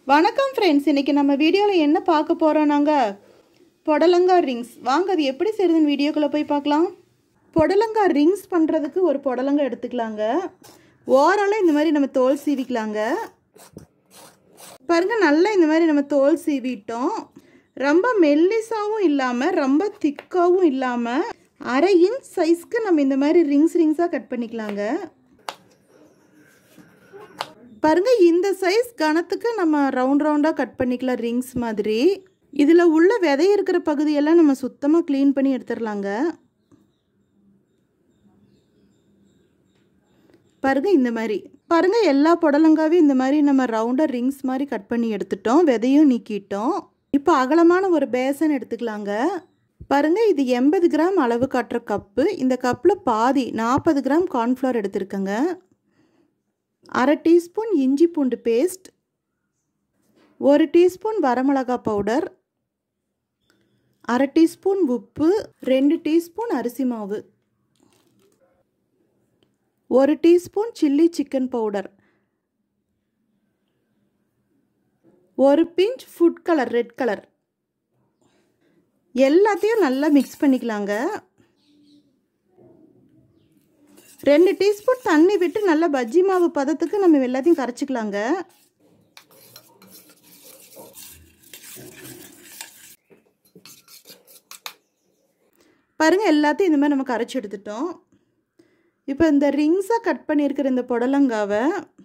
வணக்கம் ஃப்ரெண்ட்ஸ் இன்றைக்கி நம்ம வீடியோவில் என்ன பார்க்க போகிறோம் நாங்கள் புடலங்காய் ரிங்ஸ் வாங்க அது எப்படி செய்யுதுன்னு வீடியோக்குள்ளே போய் பார்க்கலாம் புடலங்காய் ரிங்ஸ் பண்ணுறதுக்கு ஒரு புடலங்காய் எடுத்துக்கலாங்க ஓரளவு இந்த மாதிரி நம்ம தோல் சீவிக்கலாங்க பாருங்கள் நல்லா இந்த மாதிரி நம்ம தோல் சீவிட்டோம் ரொம்ப மெல்லிஸாகவும் இல்லாமல் ரொம்ப திக்காகவும் இல்லாமல் அரை இன்ச் சைஸ்க்கு நம்ம இந்த மாதிரி ரிங்ஸ் ரிங்ஸாக கட் பண்ணிக்கலாங்க பாருங்க இந்த சைஸ் கணத்துக்கு நம்ம ரவுண்ட் ரவுண்டாக கட் பண்ணிக்கலாம் ரிங்ஸ் மாதிரி இதில் உள்ள விதை இருக்கிற பகுதியெல்லாம் நம்ம சுத்தமாக க்ளீன் பண்ணி எடுத்துடலாங்க பாருங்க இந்த மாதிரி பாருங்க எல்லா புடலங்காவையும் இந்த மாதிரி நம்ம ரவுண்டாக ரிங்ஸ் மாதிரி கட் பண்ணி எடுத்துட்டோம் விதையும் நீக்கிட்டோம் இப்போ அகலமான ஒரு பேசன் எடுத்துக்கலாங்க பாருங்க இது எண்பது கிராம் அளவு காட்டுற கப்பு இந்த கப்பில் பாதி நாற்பது கிராம் கார்ன்ஃப்ளவர் எடுத்திருக்கேங்க அரை டீஸ்பூன் இஞ்சி பூண்டு பேஸ்ட் ஒரு டீஸ்பூன் வரமிளகா பவுடர் அரை டீஸ்பூன் உப்பு ரெண்டு டீஸ்பூன் அரிசி மாவு ஒரு டீஸ்பூன் சில்லி சிக்கன் பவுடர் ஒரு pinch food colour red colour எல்லாத்தையும் நல்லா மிக்ஸ் பண்ணிக்கலாங்க ரெண்டு டீஸ்பூன் தண்ணி விட்டு நல்லா பஜ்ஜி மாவு பதத்துக்கு நம்ம எல்லாத்தையும் கரைச்சிக்கலாங்க பாருங்கள் எல்லாத்தையும் இந்த மாதிரி நம்ம கரைச்சி எடுத்துட்டோம் இப்போ இந்த ரிங்ஸாக கட் பண்ணியிருக்கிற இந்த புடலங்காவை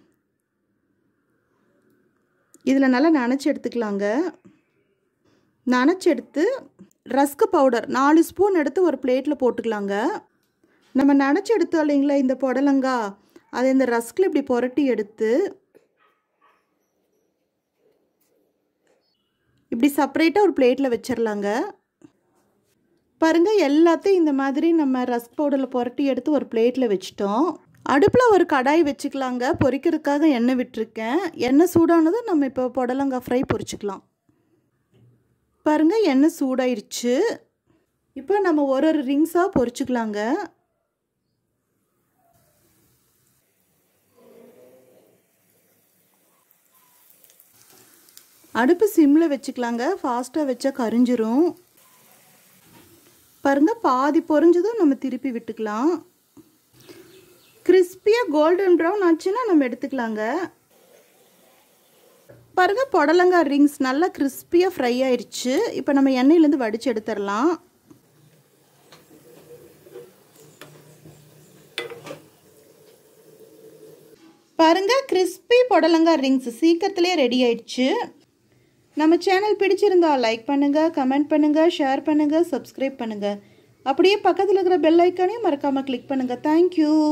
இதில் நல்லா நனைச்சி எடுத்துக்கலாங்க நனைச்சி எடுத்து ரஸ்க்கு பவுடர் நாலு ஸ்பூன் எடுத்து ஒரு பிளேட்டில் போட்டுக்கலாங்க நம்ம நனைச்சி எடுத்தோம் இல்லைங்களா இந்த புடலங்கா அதை இந்த ரஸ்கில் இப்படி புரட்டி எடுத்து இப்படி செப்பரேட்டாக ஒரு பிளேட்டில் வச்சிடலாங்க பாருங்கள் எல்லாத்தையும் இந்த மாதிரி நம்ம ரஸ்க் பவுடரில் புரட்டி எடுத்து ஒரு பிளேட்டில் வச்சிட்டோம் அடுப்பில் ஒரு கடாய் வச்சுக்கலாங்க பொரிக்கிறதுக்காக எண்ணெய் விட்டுருக்கேன் எண்ணெய் சூடானதும் நம்ம இப்போ புடலங்காய் ஃப்ரை பொரிச்சுக்கலாம் பாருங்கள் எண்ணெய் சூடாயிருச்சு இப்போ நம்ம ஒரு ஒரு ரிங்ஸாக பொரிச்சுக்கலாங்க அடுப்பு சிம்மில் வச்சுக்கலாங்க ஃபாஸ்ட்டாக வச்சா கரிஞ்சிரும் பாருங்கள் பாதி பொரிஞ்சதும் நம்ம திருப்பி விட்டுக்கலாம் கிறிஸ்பியாக கோல்டன் ப்ரௌன் ஆச்சுன்னா நம்ம எடுத்துக்கலாங்க பாருங்கள் புடலங்காய் ரிங்ஸ் நல்லா கிறிஸ்பியாக ஃப்ரை ஆயிடுச்சு இப்போ நம்ம எண்ணெயிலேருந்து வடித்து எடுத்துடலாம் பாருங்கள் கிறிஸ்பி புடலங்காய் ரிங்ஸ் சீக்கிரத்துலேயே ரெடி ஆயிடுச்சு நம்ம சேனல் பிடிச்சிருந்தா லைக் பண்ணுங்கள் கமெண்ட் பண்ணுங்கள் ஷேர் பண்ணுங்கள் சப்ஸ்கிரைப் பண்ணுங்கள் அப்படியே பக்கத்தில் இருக்கிற பெல் ஐக்கானையும் மறக்காமல் கிளிக் பண்ணுங்கள் தேங்க்யூ